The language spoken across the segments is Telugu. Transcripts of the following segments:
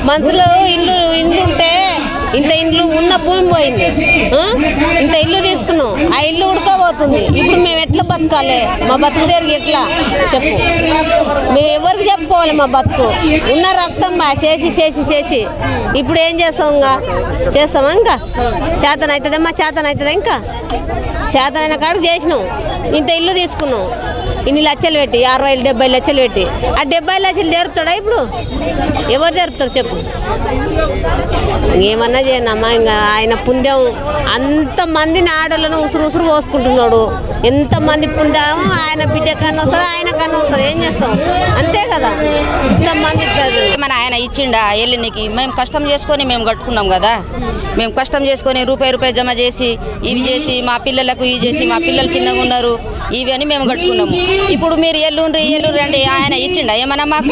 మనుషులు ఇల్లు ఇల్లు ఉంటే ఇంత ఇల్లు ఉన్న భూమి పోయింది ఆ? ఇంత ఇల్లు తీసుకున్నాం ఆ ఇల్లు ఉడకపోతుంది ఇప్పుడు మేము ఎట్లా బతకాలి మా బతుకు తిరిగి ఎట్లా చెప్పు మేము ఎవరికి చెప్పుకోవాలి మా బతుకు ఉన్న రక్తం బా చేసి చేసి చేసి ఇప్పుడు ఏం చేస్తాం ఇంకా చేస్తామా ఇంకా చేతన అవుతుందమ్మా చేతన అవుతుందా ఇంకా చేతనైన కాడికి చేసినాం ఇంత ఇల్లు తీసుకున్నాం ఇన్ని లక్షలు పెట్టి అరవై డెబ్బై లక్షలు పెట్టి ఆ డెబ్బై లక్షలు తెరుపుతాడా ఇప్పుడు ఎవరు తెరుపుతారు చెప్పు ఏమన్నా చేయనమ్మా ఇంకా ఆయన పుణ్యం అంతమందిని ఆడలను ఉసురు ఉసురు పోసుకుంటున్నాడు ఎంతమంది పుణ్యం ఆయన బిడ్డ కన్నా వస్తుంది ఆయన కన్నా వస్తుంది ఏం చేస్తాం అంతే కదా ఇంతమంది కాదు మన ఆయన ఇచ్చిండా ఎల్లునికి మేము కష్టం చేసుకొని మేము కట్టుకున్నాం కదా మేము కష్టం చేసుకొని రూపాయి రూపాయి జమ చేసి ఇవి చేసి మా పిల్లలకు ఇవి చేసి మా పిల్లలు చిన్నగా ఉన్నారు ఇవి అని మేము కట్టుకున్నాము ఇప్పుడు మీరు ఎల్లుండ్రి ఎల్లుండ్రి అంటే ఆయన ఇచ్చిండా ఏమన్నా మాకు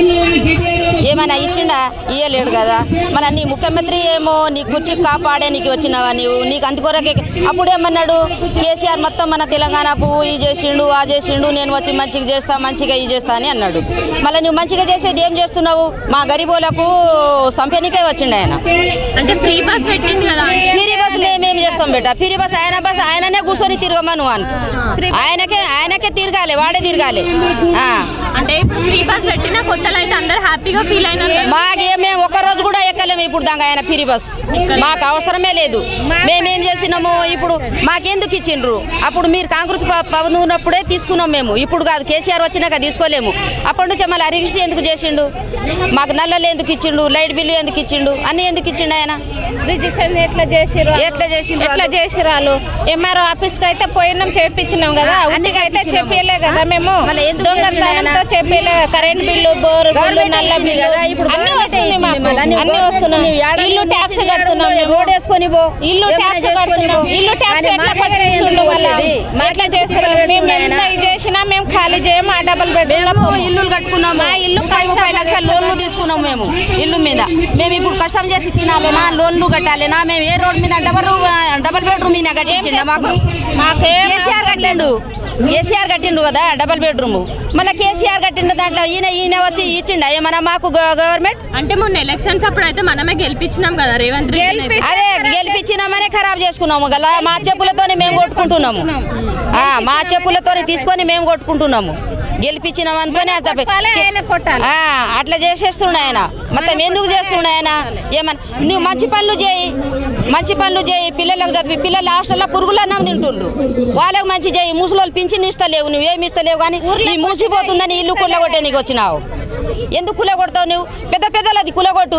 ఏమైనా ఇచ్చిండా ఇయ్యలేడు కదా మన నీ ముఖ్యమంత్రి ఏమో నీ కుర్చీ కాపాడే నీకు వచ్చినావా నీవు నీకు అందుకొరకే అప్పుడు ఏమన్నాడు కేసీఆర్ మొత్తం మన తెలంగాణకు ఈ చేసిండు ఆ చేసిండు నేను వచ్చి మంచిగా చేస్తా మంచిగా ఈ చేస్తా అని అన్నాడు మళ్ళీ నువ్వు మంచిగా చేసేది ఏం చేస్తున్నావు మా గరీబోలకు సంపెనికే వచ్చిండు ఆయన అంటే ఫ్రీ బస్ పెట్టింది కదా పీరి బస్సు మేమేం చేస్తాం బేట పీరి బస్సు ఆయన బస్సు ఆయననే కూర్చొని తిరగమను అని ఆయనకే ఆయనకే తిరగాలి వాడే తిరగాలి ఆ. అంటే ఇప్పుడు ఫ్రీ బస్ పెట్టినా కొత్తలో అయితే అందరు హ్యాపీగా ఫీల్ అయినారు కదా. మాకే మేము ఒక్క రోజు కూడా ఎక్కలేము ఇప్పుడు దాకా ఆయన పిరి బస్ మాకు అవసరమే లేదు మేమేం చేసినాము ఇప్పుడు మాకెందుకు ఇచ్చిండ్రు అప్పుడు మీరు కాంగ్రెస్ ప- పవన్ ఉన్నప్పుడే తీసుకున్నాం మేము ఇప్పుడు కాదు కేసీఆర్ వచ్చినాక తీసుకోలేము అప్పటి నుంచి మళ్ళీ అరిగిస్తే ఎందుకు చేసిండు మాకు నల్లలు ఎందుకు ఇచ్చిండు లైట్ బిల్లు ఎందుకు ఇచ్చిండు అన్ని ఎందుకు ఇచ్చిండు ఆయన రిజిస్ట్రేషన్ ఎట్లా చేసిర్రు వాళ్ళు? ఎట్లా చేసిండ్రు ఎట్లా వాళ్ళు? చేసిర్రు వాళ్ళు ఎంఆర్ఓ ఆఫీస్ కి అయితే పోయినాం చేపించినాం కదా ఆ, అన్ని ఉట్టిగా అయితే చేపించినాము. చెప్పలే కదా మేము మళ్ళీ ఎందుకు చేసిండు ఆయన? దొంగతనంతో చెప్పలే current bill bore bill government నల్ల ఇచ్చింది బిల్లు కదా ఇప్పుడు అన్ని గవర్నమెంట్ వస్తుంది ఇచ్చింది మాకు మళ్ళా నువ్వు అన్ని గవర్నమెంట్ వస్తున్నాయి నువ్వు ఏడాది ఇల్లు నుంచి ట్యాక్స్ ఏడాది కడుతున్నాం నుంచి మేము. రోడ్ వేసుకొని పో ఇల్లు ఏమైనా ట్యాక్స్ చేసుకొని కడుతున్నాం పో. ఇల్లు ట్యాక్స్ కానీ ఎట్లా మా దగ్గర కట్టిస్తుండు ఎందుకు మళ్ళా? వచ్చేది? ఎట్లా మాకే చేస్తారు తిప్పలు మేము పెడుతున్నాడు ఎంత ఆయన. ఇది చేసినా మేము ఖాళీ చేయము ఆ డబల్ బెడ్రూమ్ మేము ఇల్లులు కట్టుకున్నాము మా ఇల్లు ముప్పై ముప్పై కష్టపడి లక్షల లోన్లు తీసుకున్నాం మేము ఇల్లు మీద మేము ఇప్పుడు కష్టం చేసి తినాలేనా లోన్లు కట్టాలేనా మేము ఏ రోడ్ మీద డబల్ రూ- డబల్ బెడ్రూమ్ మీద కట్టించిండ మాకు మాకేం కేసీఆర్ కట్టిండు కేసీఆర్ కట్టిండు కదా డబల్ బెడ్రూమ్ మళ్ళీ కేసీఆర్ కట్టిండు దాంట్లో ఈయన ఈయన వచ్చి ఇచ్చిండ ఏమన్నా మాకు గ- గవర్నమెంట్ అంటే మొన్న ఎలక్షన్స్ అప్పుడు అయితే మనమే గెలిపించినాం కదా రేవంత్ రెడ్డి గెలిపి- అదే గెలిపించినామనే ఖరాబ్ చేసుకున్నాము గల మా చెప్పులతోనే మేము కొట్టుకుంటున్నాము ఆ, మా చెప్పులతోనే తీసుకొని మేము కొట్టుకుంటున్నాము గెలిపించినాం అనుకుని అంత కొట్టాలి, ఆయన కొట్టాలి. ఆ, అట్లా చేసేస్తుండ ఆయన మొత్తం ఎందుకు చేస్తుండ ఆయన ఏమన్నా నువ్వు మంచి పనులు చేయి మంచి పనులు చేయి పిల్లలకు చదివి పిల్లలు హాస్టల్లో పురుగులు అన్నం తింటుండ్రు వాళ్ళకి మంచి చేయి ముసలోళ్ళు పింఛన్ ఇస్తలేవు నువ్వు ఏమి ఇస్తలేవు కానీ నీ మూసిపోతుందని ఇల్లు కుల్లగొట్టే నీకు వచ్చినావు ఎందుకు కులగొడతావు నువ్వు పెద్ద పెద్దలది కులగొట్టు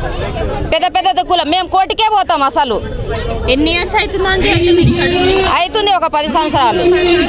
పెద్ద పెద్ద కుల మేము కోటికే పోతాం అసలు ఎన్ని ఇయర్స్ అవుతుందండి అయితే మీరు ఇక్కడ ఉండి? అవుతుంది ఒక పది సంవత్సరాలు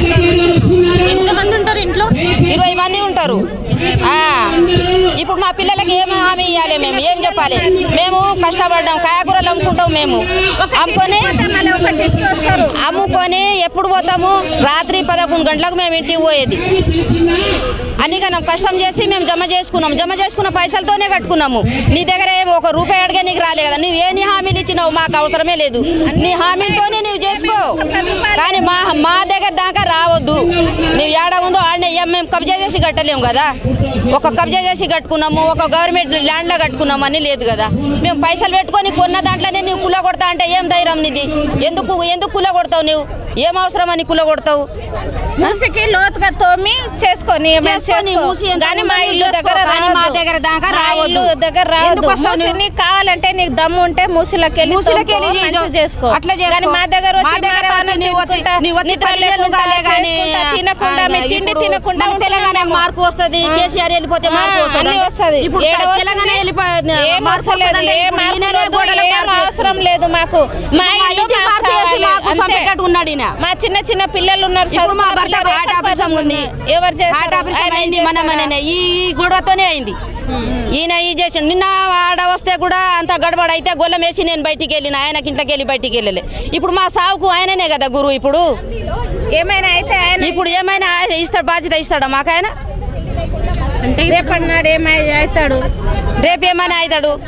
ఎంతమంది ఉంటారు ఇంట్లో ఇరవై మంది ఉంటారు ఆ, ఇప్పుడు మా పిల్లలకి ఏం హామీ ఇవ్వాలి మేము ఏం చెప్పాలి మేము కష్టపడ్డాం కాయగూరలు అమ్ముకుంటాం మేము అమ్ముకొని మళ్ళీ ఒకటి వస్తారు అమ్ముకొని ఎప్పుడు పోతాము రాత్రి పదకొండు గంటలకు మేము ఇంటికి పోయేది అన్ని మనం కష్టం చేసి మేము జమ చేసుకున్నాం జమ చేసుకున్న పైసలతోనే కట్టుకున్నాము నీ దగ్గర ఏం ఒక రూపాయి అడిగే నీకు రాలే కదా నువ్వు ఏ నీ హామీలు ఇచ్చినావు మాకు అవసరమే లేదు నీ హామీలతోనే నువ్వు చేసుకో కానీ మా మా దగ్గర దాకా రావద్దు నువ్వు ఏడ ఉందో ఆడనే ఏం మేము కబ్జా చేసి కట్టలేము కదా ఒక కబ్జా చేసి కట్టుకున్నాము ఒక గవర్నమెంట్ ల్యాండ్లో కట్టుకున్నాము అని లేదు కదా మేము పైసలు పెట్టుకొని కొన్న దాంట్లోనే నువ్వు కుల కొడతా అంటే ఏం ధైర్యం నీది ఎందుకు ఎందుకు కుల కొడతావు నువ్వు ఏం అవసరం అని కుల కొడతావు మూసికి లోతుగా తోమి చేసుకొని ఏమైనా చేసుకొని చేసుకో. మూసి ఎంత కానీ ఉందో మా నువ్వు ఇల్లు చేసుకో. దగ్గర కానీ మా రావద్దు. దగ్గర దాకా మా రావద్దు. ఇల్లు దగ్గర ఎందుకు రావద్దు వస్తావు మూసి నువ్వు? నీకు కావాలంటే నీకు దమ్ము ఉంటే మూసిలోకి వెళ్ళి మూసిలోకి వెళ్ళి తోముకో, చేయి. మంచిగా చేసుకో అట్లా చేసుకో. కానీ మా దగ్గర మా వచ్చి దగ్గర మా వచ్చి పనులు నీవు వచ్చి- తినుకుంటా, నీవు వచ్చి నిద్ర పది నెలలు లేకుండా, కాలే కానీ, చేసుకుంటా, తినకుండా ఆ, మీరు తిండి ఇప్పుడు తినకుండా మన ఉంటున్నాం తెలంగాణకు మేము. మార్పు వస్తుంది ఆ. కేసీఆర్ వెళ్ళిపోతే ఆ, మార్పు వస్తుంది అన్నీ వస్తది. ఇప్పుడు ఏడ వస్తుంది? తెలంగాణ వెళ్ళిపోయి ఏం మార్పు అవసరం లేదు, వస్తుందంటే ఏం ఇప్పుడు మార్పు ఈయననే వద్దు, గోడలకు ఏం మార్పు అవసరం లేదు మాకు మా మా ఇల్లు ఇంటికి మాకు మార్పు చేసి కావాలి. మాకు అంతే. సంపెట్టట్టు ఉన్నాడు ఈయన. మా చిన్న చిన్న పిల్లలు ఉన్నారు ఇప్పుడు మా చదువుకున్న భర్త పిల్లలు హార్ట్ ఎక్కడ ఆపరేషన్ ఉంది ఎవరు చేస్తారు? హార్ట్ ఆపరేషన్ ఆయన అయింది చేస్తారా? మనమనే ఈ ఈ గొడవతోనే అయింది ఈయన ఈ చేసి నిన్న ఆడ వస్తే కూడా అంత గడబడ అయితే గొల్లం వేసి నేను బయటికి వెళ్ళిన ఆయనకి ఇంట్లోకి వెళ్ళి బయటికి వెళ్ళలే ఇప్పుడు మా సావుకు ఆయననే కదా గురువు ఇప్పుడు ఏమైనా అయితే ఆయన ఇప్పుడు ఏమైనా ఆయన ఇస్తాడు బాధ్యత ఇస్తాడా మాకు ఆయన అంటే రేపటి నాడు ఏమై అవుతాడు రేపు ఏమైనా అవుతాడు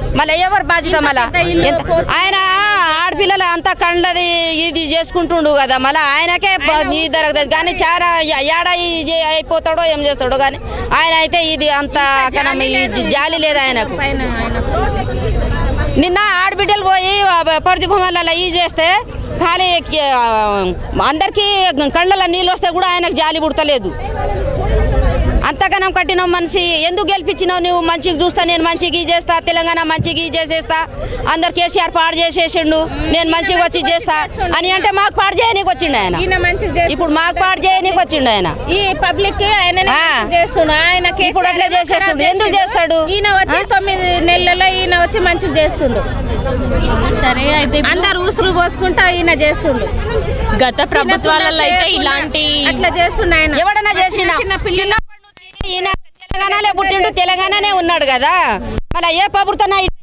మళ్ళీ ఎవరు బాధ్యత మళ్ళా పెద్ద ఇల్లు ఎంత- పోతుంది. ఆయన ఆడపిల్లలు అంతా కండ్లది ఇది చేసుకుంటుండు కదా మళ్ళీ ఆయనకే ప- ఇది జరగదు కానీ చాలా యా- ఏడ ఇది అయిపోతాడో ఏం చేస్తాడో కానీ ఆయన అయితే ఇది అంత కనం ఈ జాలి లేదు ఆయనకు పైన ఆయనకు. నిన్న ఆడబిడ్డలు పోయి పరిధి భూములలో ఈ చేస్తే ఖాళీ ఆ, అందరికీ కళ్ళలో నీళ్ళు వస్తే కూడా ఆయనకు జాలి పుడతలేదు అంతగానం కట్టిన మనిషి ఎందుకు గెలిపించినావు నువ్వు మంచిగా చూస్తా నేను మంచిగా ఈ చేస్తా తెలంగాణ మంచిగా ఈ చేసేస్తా అందరు కేసీఆర్ పాడు చేసేసిండు నేను మంచిగా వచ్చి చేస్తా అని అంటే మాకు పాడు చేయనీకి వచ్చిండు ఆయన ఈయన మంచిగా చేస్తుండు. ఇప్పుడు మాకు పాడు చేయనీకి వచ్చిండు ఆయన ఈ పబ్లిక్ ఆయన ఆ. చేస్తుండు ఆయన కేసీఆర్ ఇప్పుడు అట్లా ఏమో చేసేస్తుండు. ఖరాబ్ ఎందుకు చేసిండు. చేస్తాడు? ఈయన వచ్చి ఆ? తొమ్మిది నెలలలో ఈయన వచ్చి మంచిగా చేస్తుండు సరే అయితే ఇప్పుడు అందరు ఉసురు పోసుకుంటా ఈయన చేస్తుండు గత ప్రభుత్వాలలో అయితే ఇలాంటి అట్లా చేస్తుండు ఆయన ఎవడన్నా చేసిన చిన్న పిల్లలు చిన్నప్పటి నుంచి ఈయన తెలంగాణలో పుట్టిండు తెలంగాణనే ఉన్నాడు కదా మళ్ళీ ఏ ప్రభుత్వం